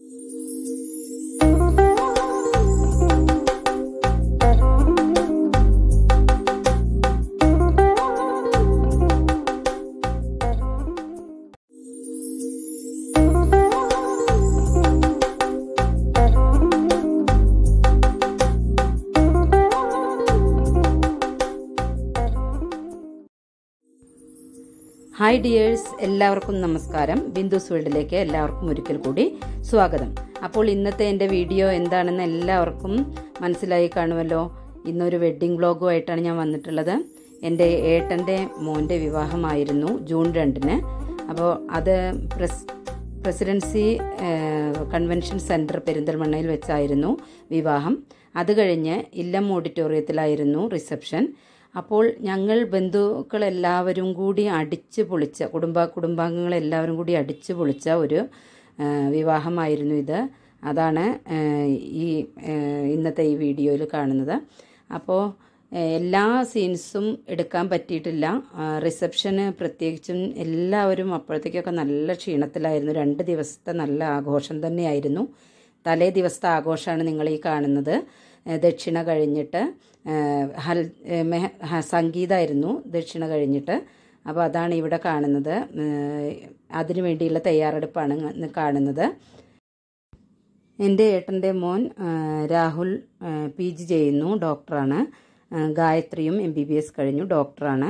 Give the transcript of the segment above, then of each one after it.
Hi dears എല്ലാവർക്കും നമസ്കാരം ബിന്ദുസ് വേൾഡിലേക്ക് എല്ലാവർക്കും ഒരിക്കൽ കൂടി സ്വാഗതം അപ്പോൾ ഇന്നത്തെ എൻ്റെ വീഡിയോ എന്താണെന്ന് എല്ലാവർക്കും മനസ്സിലായി കാണുമല്ലോ ഇന്നൊരു വെഡ്ഡിംഗ് വ്ളോഗുമായിട്ടാണ് ഞാൻ വന്നിട്ടുള്ളത് എൻ്റെ ഏട്ടൻ്റെ മോൻ്റെ വിവാഹമായിരുന്നു ജൂൺ രണ്ടിന് അപ്പോൾ അത് പ്രസ് പ്രസിഡൻസി കൺവെൻഷൻ സെൻറ്റർ പെരിന്തൽമണ്ണയിൽ വെച്ചായിരുന്നു വിവാഹം അത് കഴിഞ്ഞ് ഇല്ലം ഓഡിറ്റോറിയത്തിലായിരുന്നു റിസപ്ഷൻ അപ്പോൾ ഞങ്ങൾ ബന്ധുക്കളെല്ലാവരും കൂടി അടിച്ചു പൊളിച്ച കുടുംബ കുടുംബാംഗങ്ങളെല്ലാവരും കൂടി അടിച്ചു പൊളിച്ച ഒരു വിവാഹമായിരുന്നു ഇത് അതാണ് ഈ ഇന്നത്തെ ഈ വീഡിയോയിൽ കാണുന്നത് അപ്പോൾ എല്ലാ സീൻസും എടുക്കാൻ പറ്റിയിട്ടില്ല റിസപ്ഷന് പ്രത്യേകിച്ചും എല്ലാവരും അപ്പോഴത്തേക്കൊക്കെ നല്ല ക്ഷീണത്തിലായിരുന്നു രണ്ട് ദിവസത്തെ നല്ല ആഘോഷം തന്നെയായിരുന്നു തലേ ദിവസത്തെ ആഘോഷമാണ് നിങ്ങൾ ഈ കാണുന്നത് ദക്ഷിണ കഴിഞ്ഞിട്ട് ഹൽ സംഗീതമായിരുന്നു ദക്ഷിണ കഴിഞ്ഞിട്ട് അപ്പോൾ അതാണ് ഇവിടെ കാണുന്നത് അതിനു വേണ്ടിയുള്ള തയ്യാറെടുപ്പാണ് കാണുന്നത് എൻ്റെ ഏട്ടൻ്റെ മോൻ രാഹുൽ പി ജി ചെയ്യുന്നു ഡോക്ടറാണ് ഗായത്രിയും എം ബി ബി എസ് കഴിഞ്ഞു ഡോക്ടറാണ്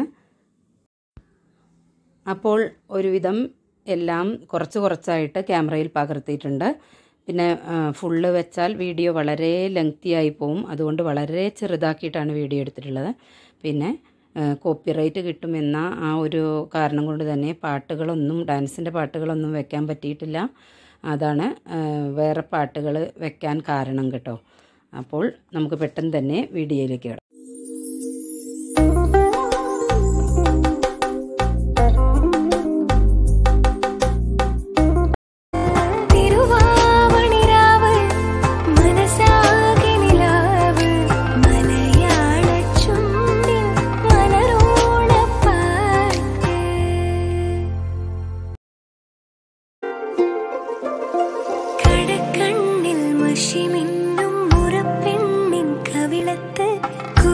അപ്പോൾ ഒരുവിധം എല്ലാം കുറച്ച് കുറച്ചായിട്ട് ക്യാമറയിൽ പകർത്തിയിട്ടുണ്ട് പിന്നെ ഫുള്ള് വെച്ചാൽ വീഡിയോ വളരെ ലെങ്തി ആയി പോവും അതുകൊണ്ട് വളരെ ചെറുതാക്കിയിട്ടാണ് വീഡിയോ എടുത്തിട്ടുള്ളത് പിന്നെ കോപ്പിറൈറ്റ് കിട്ടുമെന്ന ആ ഒരു കാരണം കൊണ്ട് തന്നെ പാട്ടുകളൊന്നും ഡാൻസിൻ്റെ പാട്ടുകളൊന്നും വെക്കാൻ പറ്റിയിട്ടില്ല അതാണ് വേറെ പാട്ടുകൾ വെക്കാൻ കാരണം കേട്ടോ അപ്പോൾ നമുക്ക് പെട്ടെന്ന് തന്നെ വീഡിയോയിലേക്ക് കിടാം കടക്കണ്ണിൽ മഷിമിന്നും മുറപ്പെണ്ണിൻ കവിളത്ത്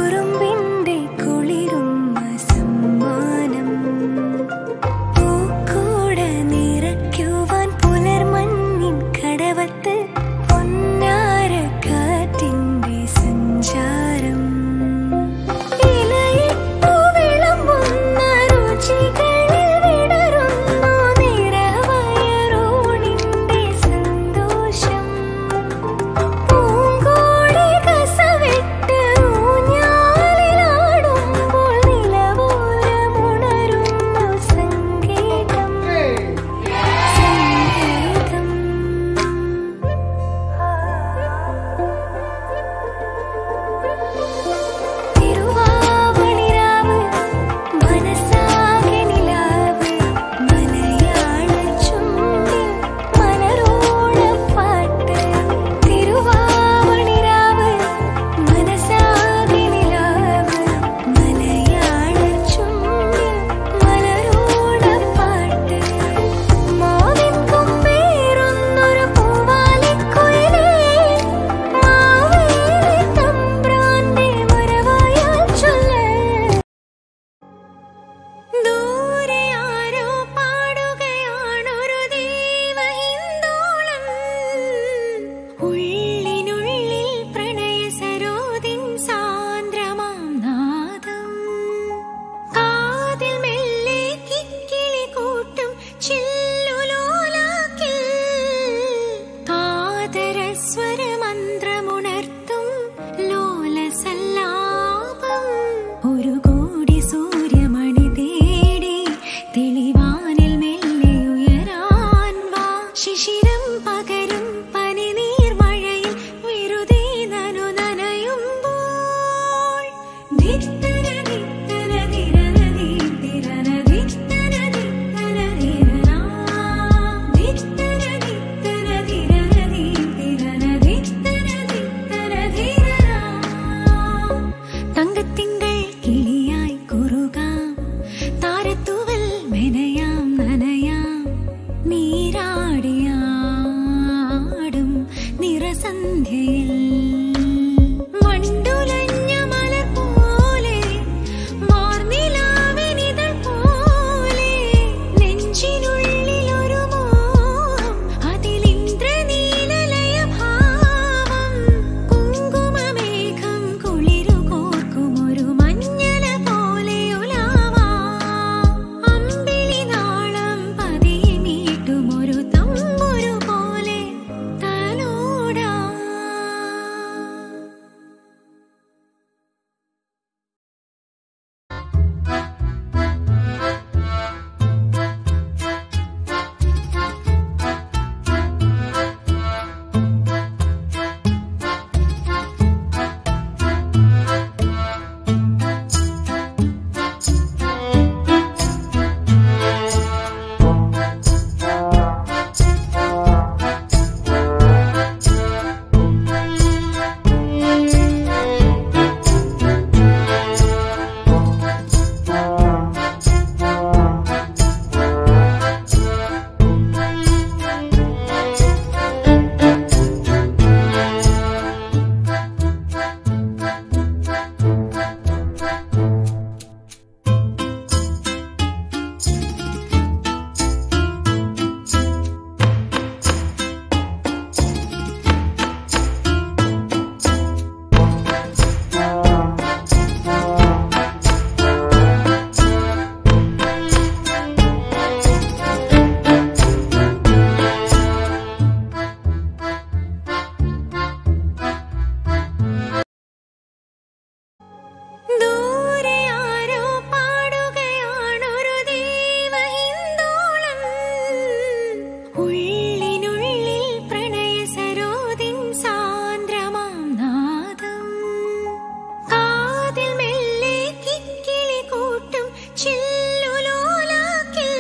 ഉള്ളിനുള്ളിൽ പ്രണയ സരോദിൻ സാന്ദ്രമാം നാദം കാതിൽ മെല്ലെ കിക്കിളി കൂട്ടും ചില്ലുലോലാക്കിൽ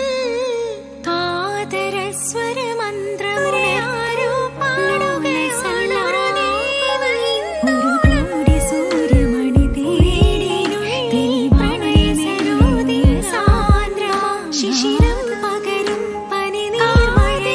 കാതര സ്വരമന്ത്രമുണരാരോ പാടുകയാണ് ഒരു കോടി സൂര്യമണി തേടി പ്രണയ സരോദിൻ സാന്ദ്രമാം ശിശിരം പകരും പനിനീർമഴ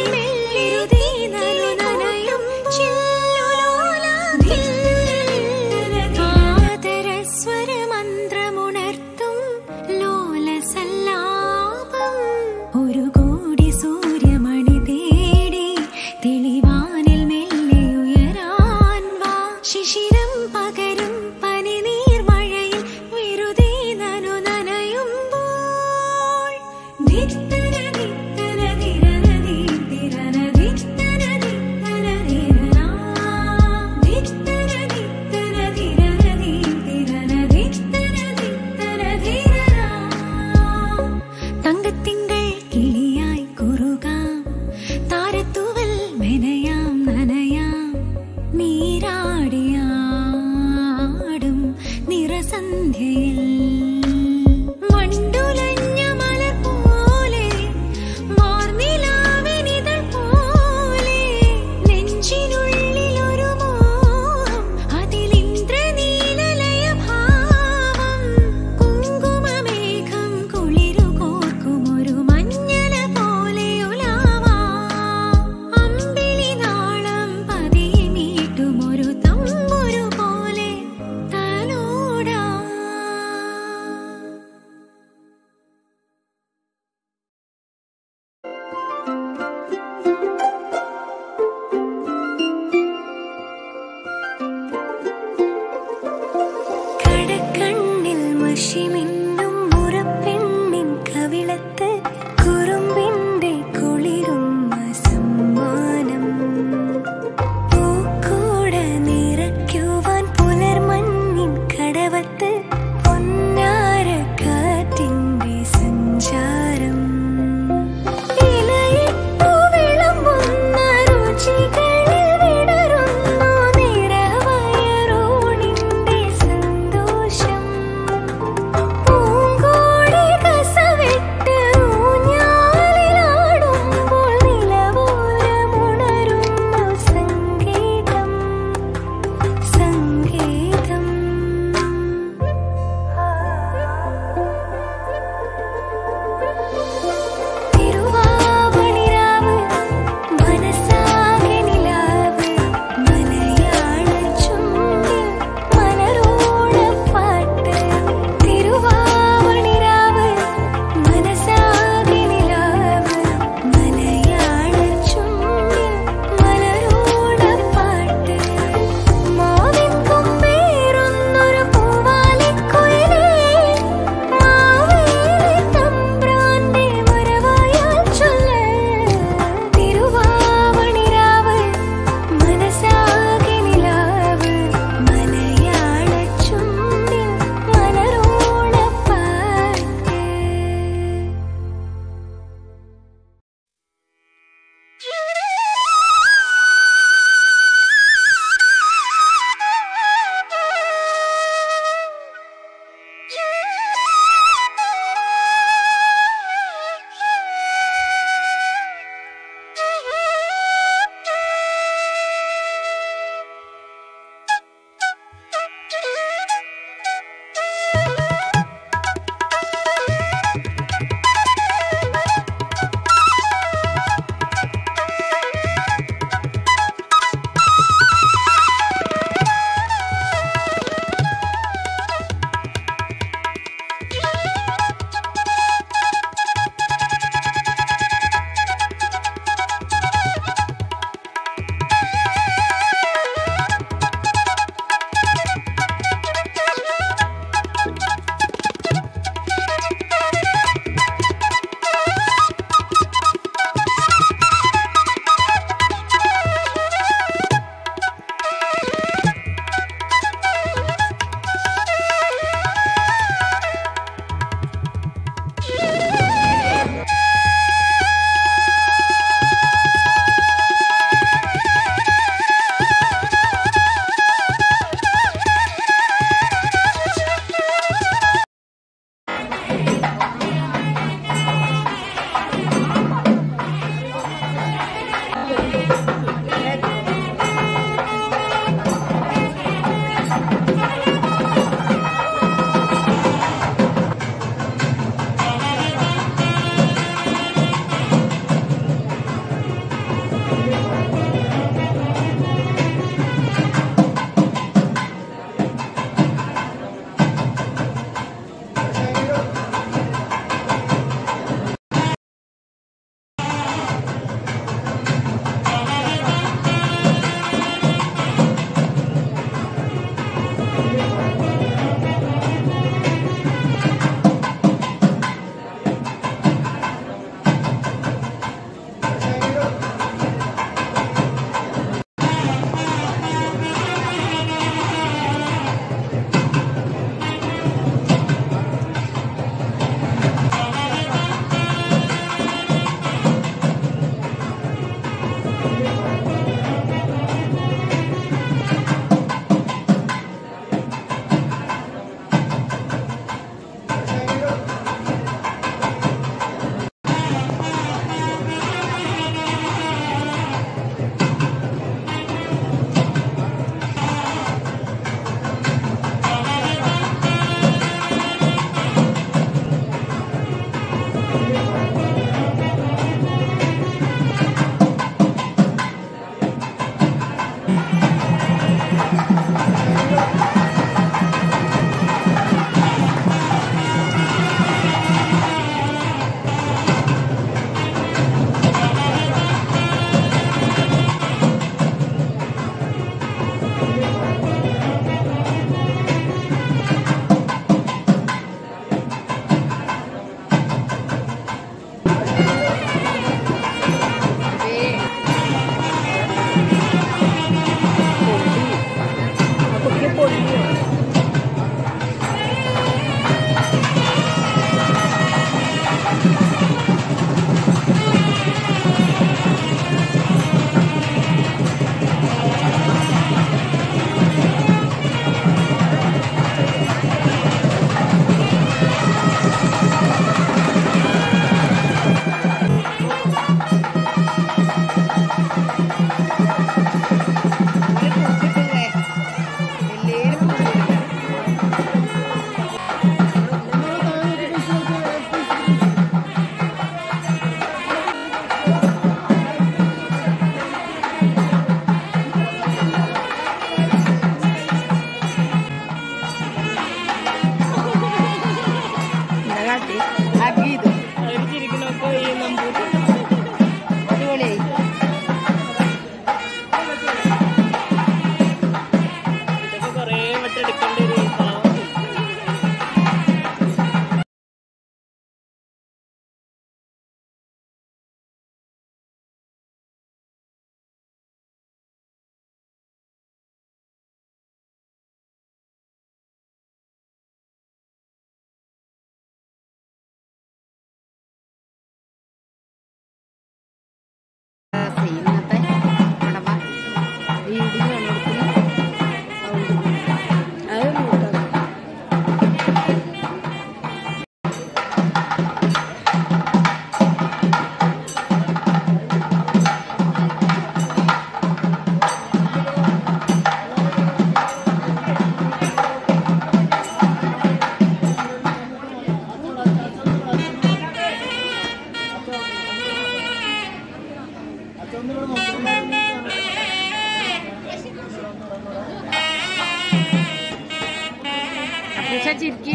അപ്പൂസ ചിരിക്കി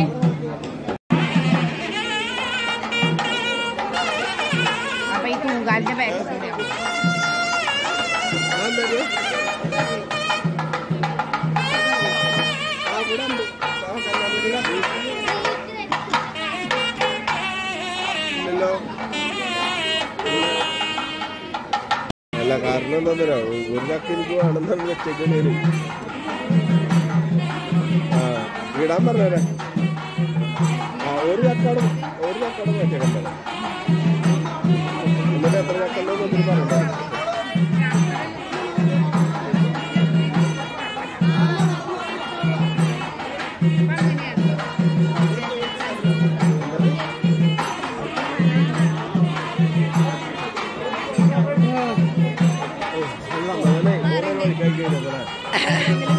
അപ്പൊ ഈ തൂങ്കാലിന്റെ ബാക്ക് കൂടെയാവും അല്ല കാരണം എന്താ പറയാ ഒരു ചക്ക എനിക്ക് വേണമെന്നാണ് വെച്ചേക്കണേന് ആ ഇടാൻ പറഞ്ഞേരാ ആ ഒരു ചക്കാട് ഒരു ചക്കാട് വെച്ചേക്കണ്ടേ എന്നിട്ട് എത്ര ചക്കണ്ടോ ഒത്തിരി പറയണ്ട അങ്ങനെ ഓരോ വഴിക്കായി കഴിഞ്ഞാൽ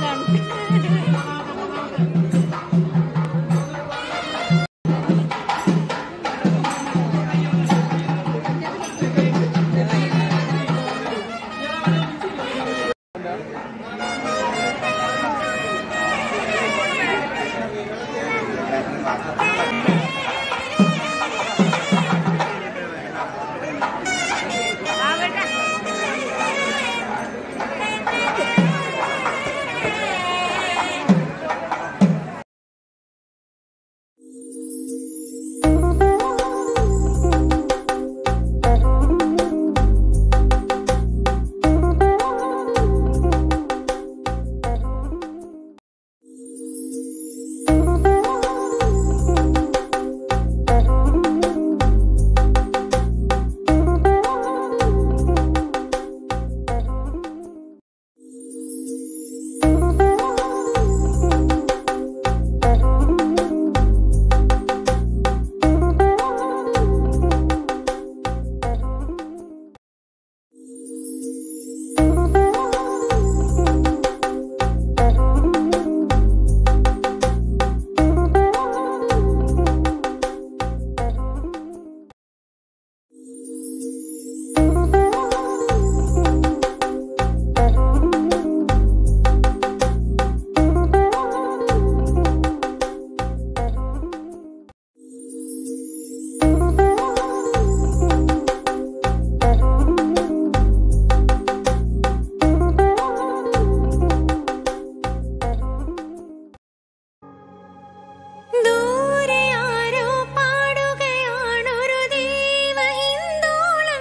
ദൂരെ ആരോ പാടുകയാണൊരു ദേവഹിന്ദോളം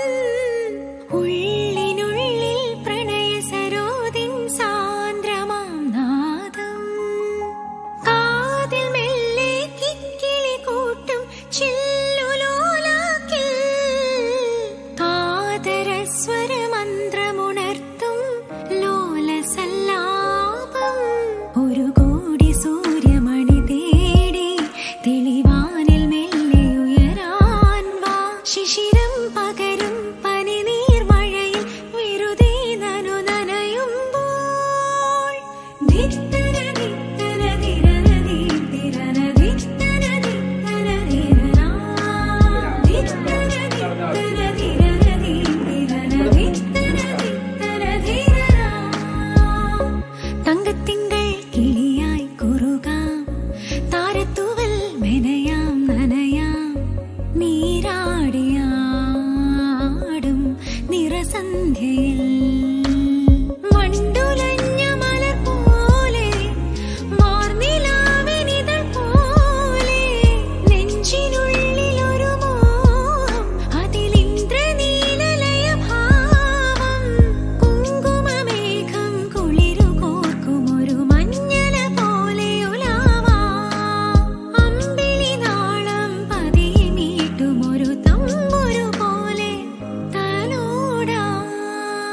ഉള്ളിനുള്ളിൽ പ്രണയ സരോദിൻ സാന്ദ്രമാം നാദം കാതിൽ മെല്ലെ കിക്കിളി കൂട്ടും ചില്ലുലോലാക്കിൽ കാതരസ്വരമന്ത്രമുണർത്തും ലോലസല്ലാപം ഒരു കോടി സൂര്യമണി തേടി തെളിവാനിൽ മെല്ലെ ഉയരാൻ വാ ശിശിരം പകരും പനിനീർ മഴയിൽ വെറുതെ നനു നനയുമ്പോൾ ധിത്തന ധിത്തന ധിരന ധീത്തിരന ധിത്തന ധിത്തന ധിരനാ. ധിത്തന ധിത്തന ധിരന ധീത്തിരന ധിത്തന ധിത്തന ധിരനാ. തങ്കത്തിങ്കൾ കിളിയായി കുറുകാം താരത്തൂവൽ മെനയാം നനയാം നീരാടിയാടും നിറസന്ധ്യയിൽ വണ്ടുലഞ്ഞ മലർ പോലെ വാർനിലാവിനിതൾ പോലെ നെഞ്ചിനുള്ളിൽ ഒരു മോഹം അതിലിന്ദ്രനീലലയ ഭാവം കുങ്കുമമേഘം കുളിരു കോർക്കുമൊരു മഞ്ഞല പോലെ അമ്പിളി നാളം പതിയെ മീട്ടുമൊരു തമ്പുരു പോലെ തലോടാ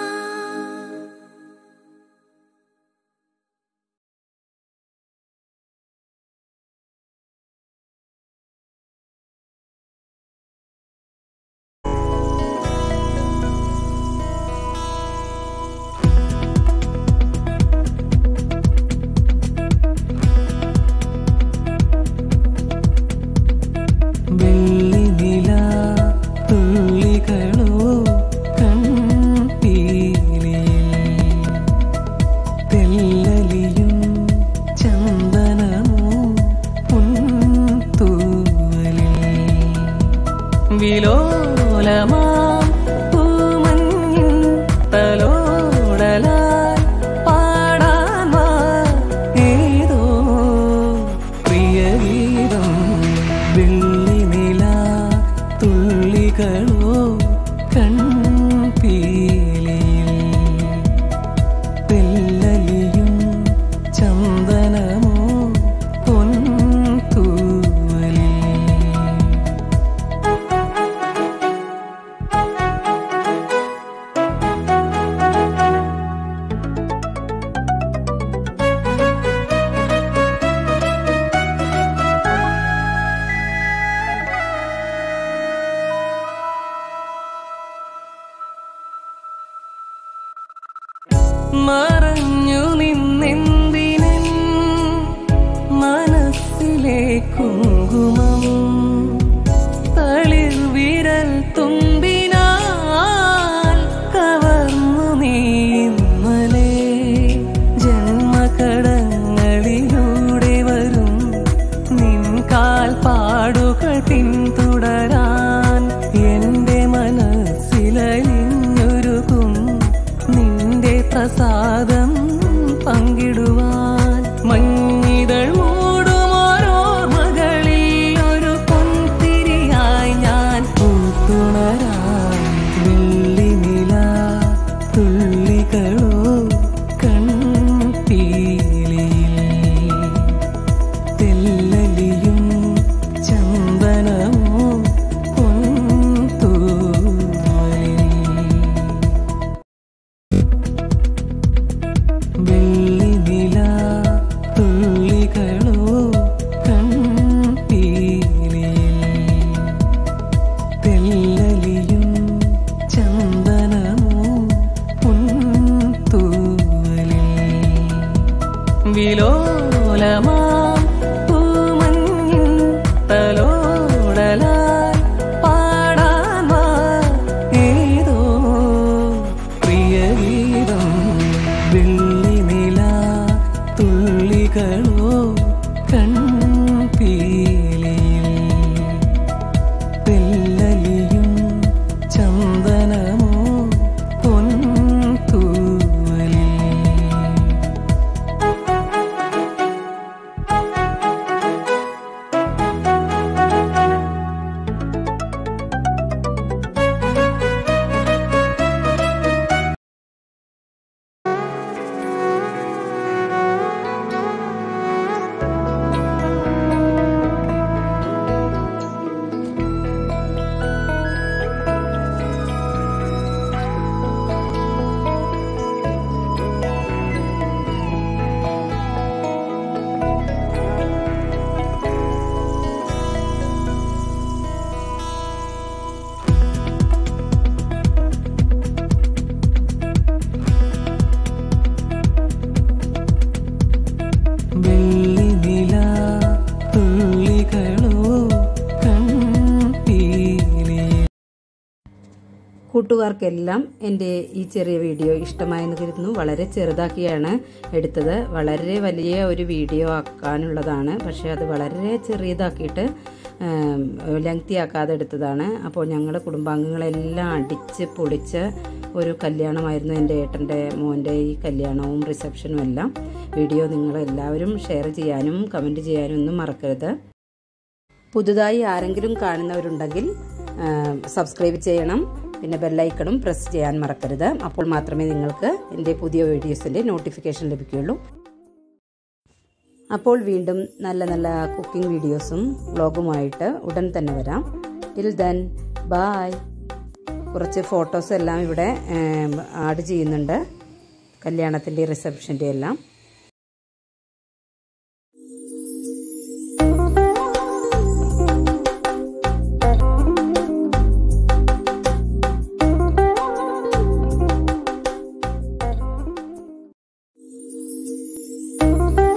മറഞ്ഞു നിന്നെന്തിനൻ മനസ്സിലെ കുങ്കുമം തളിർ വിരൽ തുമ്പിനാൽ കവർന്നു നീ ഇന്നലെ ജന്മകടങ്ങളിലൂടെ വരും നിൻ കാൽപ്പാടുകൾ പിന്തുടരാൻ എന്റെ മനസ്സിലലിഞ്ഞൊരുക്കും നിന്റെ പ്രസാദം പങ്കിടുവാൻ മഞ്ഞിതൾ മൂടുമോരോർമകളിൽ ഒരു പൊൻതിരിയായി ഞാൻ പൂത്തുണരാൻ വെള്ളിനില തുള്ളികളോ കൺപീലിയിൽ തെല്ലലിയും ചന്ദനമോ പൊൻതൂവലിൽ വെള്ളിനില തുള്ളികളോ കൺപീലിയിൽ തെല്ലലിയും ചന്ദനമോ പൊൻതൂവലിൽ വിലോലമാം പൂമഞ്ഞിൻ തലോടലാൽ പാടാൻ വാ ഏതോ പ്രിയഗീതം വെള്ളിനില തുള്ളികളോ കൺപീലിയിൽ തെല്ലലിയും ചന്ദനമോ പൊൻതൂവലിൽ വെള്ളിനില തുള്ളികളോ കൺപീലിയിൽ കൂട്ടുകാർക്കെല്ലാം എൻ്റെ ഈ ചെറിയ വീഡിയോ ഇഷ്ടമായെന്ന് കരുതുന്നു വളരെ ചെറുതാക്കിയാണ് എടുത്തത് വളരെ വലിയ ഒരു വീഡിയോ ആക്കാനുള്ളതാണ് പക്ഷേ അത് വളരെ ചെറിയതാക്കിയിട്ട് ലെങ്തി ആക്കാതെ എടുത്തതാണ് അപ്പോൾ ഞങ്ങളുടെ കുടുംബാംഗങ്ങളെല്ലാം അടിച്ച് പൊളിച്ച് ഒരു കല്യാണമായിരുന്നു എൻ്റെ ഏട്ടൻ്റെ മോൻ്റെ ഈ കല്യാണവും റിസപ്ഷനും എല്ലാം വീഡിയോ നിങ്ങളെല്ലാവരും ഷെയർ ചെയ്യാനും കമൻറ്റ് ചെയ്യാനും ഒന്നും മറക്കരുത് പുതുതായി ആരെങ്കിലും കാണുന്നവരുണ്ടെങ്കിൽ ആ, സബ്സ്ക്രൈബ് ചെയ്യണം പിന്നെ ബെല്ലൈക്കണും പ്രസ് ചെയ്യാൻ മറക്കരുത് അപ്പോൾ മാത്രമേ നിങ്ങൾക്ക് എൻ്റെ പുതിയ വീഡിയോസിൻ്റെ നോട്ടിഫിക്കേഷൻ ലഭിക്കുകയുള്ളൂ അപ്പോൾ വീണ്ടും നല്ല നല്ല കുക്കിംഗ് വീഡിയോസും വ്ളോഗുമായിട്ട് ഉടൻ തന്നെ വരാം ടിൽ ദെൻ ബായ് കുറച്ച് ഫോട്ടോസ് എല്ലാം ഇവിടെ ആഡ് ചെയ്യുന്നുണ്ട് കല്യാണത്തിൻ്റെ റിസപ്ഷൻ്റെ എല്ലാം ും